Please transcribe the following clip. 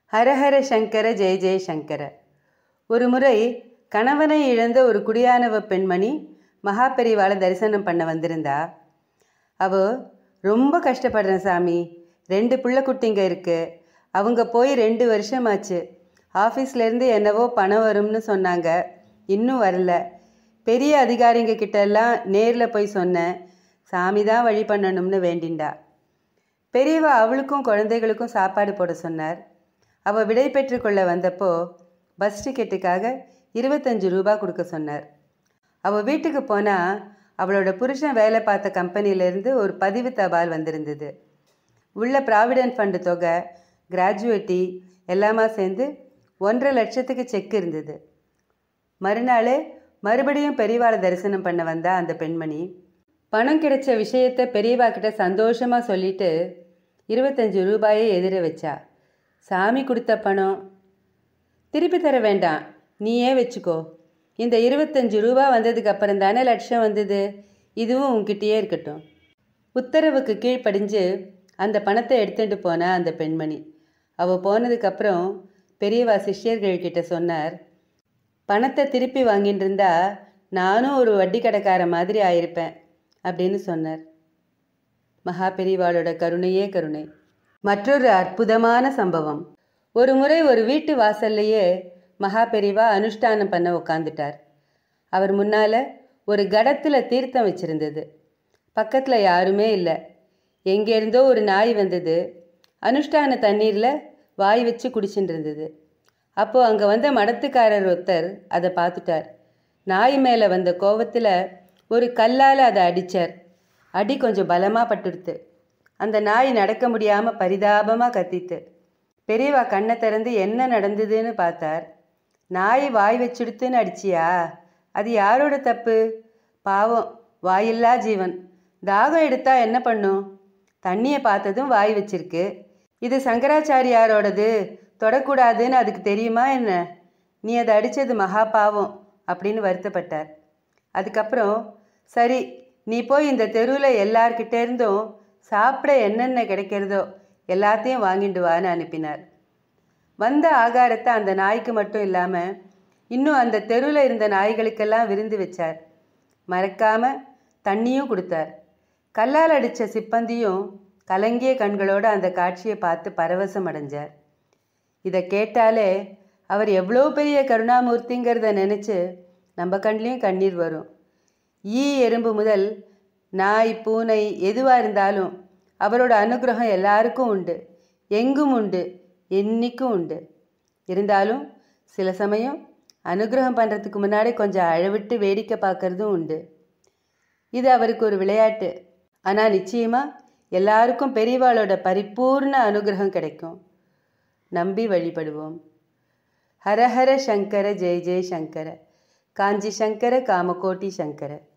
ஹரஹர சங்கர ஜெய ஜெய சங்கர ஒரு முறை கணவனை இழந்த ஒரு குடியானவ பெண்மணி மகாபெரிவாளை தரிசனம் பண்ண வந்திருந்தா அவ ரொம்ப கஷ்டப்படுறேன் சாமி ரெண்டு பிள்ளை குட்டிங்க இருக்கு அவங்க போய் ரெண்டு வருஷமாச்சு ஆஃபீஸ்லேருந்து என்னவோ பணம் வரும்னு சொன்னாங்க இன்னும் வரல பெரிய அதிகாரிங்க கிட்ட எல்லாம் நேரில் போய் சொன்னேன் சாமி தான் வழி பண்ணணும்னு வேண்டிண்டா பெரியவா அவளுக்கும் குழந்தைகளுக்கும் சாப்பாடு போட சொன்னார் அவள் விடை பெற்றுக்கொள்ள வந்தப்போ பஸ் டிக்கெட்டுக்காக இருபத்தஞ்சு ரூபா கொடுக்க சொன்னார் அவள் வீட்டுக்கு போனால் அவளோட புருஷன் வேலை பார்த்த கம்பெனியிலேருந்து ஒரு பதிவு தபால் வந்திருந்தது உள்ள ப்ராவிடென்ட் ஃபண்டு தொகை கிராஜுவேட்டி எல்லாமா சேர்ந்து ஒன்றரை லட்சத்துக்கு செக் இருந்தது மறுநாள் மறுபடியும் பெரியவாளை தரிசனம் பண்ண வந்தா அந்த பெண்மணி பணம் கிடைச்ச விஷயத்த பெரியவா கிட்ட சந்தோஷமாக சொல்லிட்டு இருபத்தஞ்சு ரூபாயை எதிர வச்சா சாமி கொடுத்த பணம் திருப்பி தர வேண்டாம் நீயே வச்சுக்கோ இந்த இருபத்தஞ்சு ரூபா வந்ததுக்கு அப்புறம் தானே லட்சம் வந்தது இதுவும் உன்கிட்டயே இருக்கட்டும் உத்தரவுக்கு கீழ்ப்படிஞ்சு அந்த பணத்தை எடுத்துட்டு போனா அந்த பெண்மணி அவள் போனதுக்கப்புறம் பெரியவா சிஷ்யர்கள்கிட்ட சொன்னார் பணத்தை திருப்பி வாங்கிட்டு இருந்தா நானும் ஒரு வட்டி கடைக்கார மாதிரி ஆயிருப்பேன் அப்படின்னு சொன்னார் மகா பெரியவாளோட கருணையே கருணை மற்றொரு அற்புதமான சம்பவம் ஒரு முறை ஒரு வீட்டு வாசல்லையே மகா பெரிவா அனுஷ்டானம் பண்ண உட்காந்துட்டார் அவர் முன்னால் ஒரு கடத்தில் தீர்த்தம் வச்சிருந்தது பக்கத்தில் யாருமே இல்லை எங்கேருந்தோ ஒரு நாய் வந்தது அனுஷ்டான தண்ணீரில் வாய் வச்சு குடிச்சுட்டு இருந்தது அப்போது அங்கே வந்த மடத்துக்காரர் ஒருத்தர் அதை பார்த்துட்டார் நாய் மேலே வந்த கோவத்தில் ஒரு கல்லால் அதை அடித்தார் அடி கொஞ்சம் பலமாக பட்டுடுத்து அந்த நாய் நடக்க முடியாமல் பரிதாபமாக கத்தித்து பெரியவா கண்ணை திறந்து என்ன நடந்ததுன்னு பார்த்தார் நாய் வாய் வச்சுடுத்துன்னு அடிச்சியா அது யாரோட தப்பு பாவம் வாயில்லா ஜீவன் தாகம் எடுத்தா என்ன பண்ணும் தண்ணியை பார்த்ததும் வாய் வச்சிருக்கு இது சங்கராச்சாரியாரோடது தொடக்கூடாதுன்னு அதுக்கு தெரியுமா என்ன நீ அதை அடித்தது மகா பாவம் அப்படின்னு வருத்தப்பட்டார் அதுக்கப்புறம் சரி நீ போய் இந்த தெருவில் எல்லார்கிட்டே இருந்தும் சாப்பிட என்னென்ன கிடைக்கிறதோ எல்லாத்தையும் வாங்கிட்டு வான்னு அனுப்பினார் வந்த ஆகாரத்தை அந்த நாய்க்கு மட்டும் இல்லாமல் இன்னும் அந்த தெருவில் இருந்த நாய்களுக்கெல்லாம் விருந்து வச்சார் மறக்காம தண்ணியும் கொடுத்தார் கல்லால் அடித்த சிப்பந்தியும் கலங்கிய கண்களோடு அந்த காட்சியை பார்த்து பரவசம் அடைஞ்சார் இதை கேட்டாலே அவர் எவ்வளோ பெரிய கருணாமூர்த்திங்கிறத நினச்சி நம்ம கண்லேயும் கண்ணீர் வரும் ஈ எறும்பு முதல் நாய் பூனை எதுவாக இருந்தாலும் அவரோட அனுகிரகம் எல்லாருக்கும் உண்டு எங்கும் உண்டு என்னைக்கும் உண்டு இருந்தாலும் சில சமயம் அனுகிரகம் பண்ணுறதுக்கு முன்னாடி கொஞ்சம் அழவிட்டு வேடிக்கை பார்க்கறதும் உண்டு இது அவருக்கு ஒரு விளையாட்டு ஆனால் நிச்சயமாக எல்லாருக்கும் பெரியவாளோட பரிபூர்ண அனுகிரகம் கிடைக்கும் நம்பி வழிபடுவோம் ஹரஹர சங்கர ஜெய ஜெய சங்கர காஞ்சி சங்கர காமகோட்டி சங்கர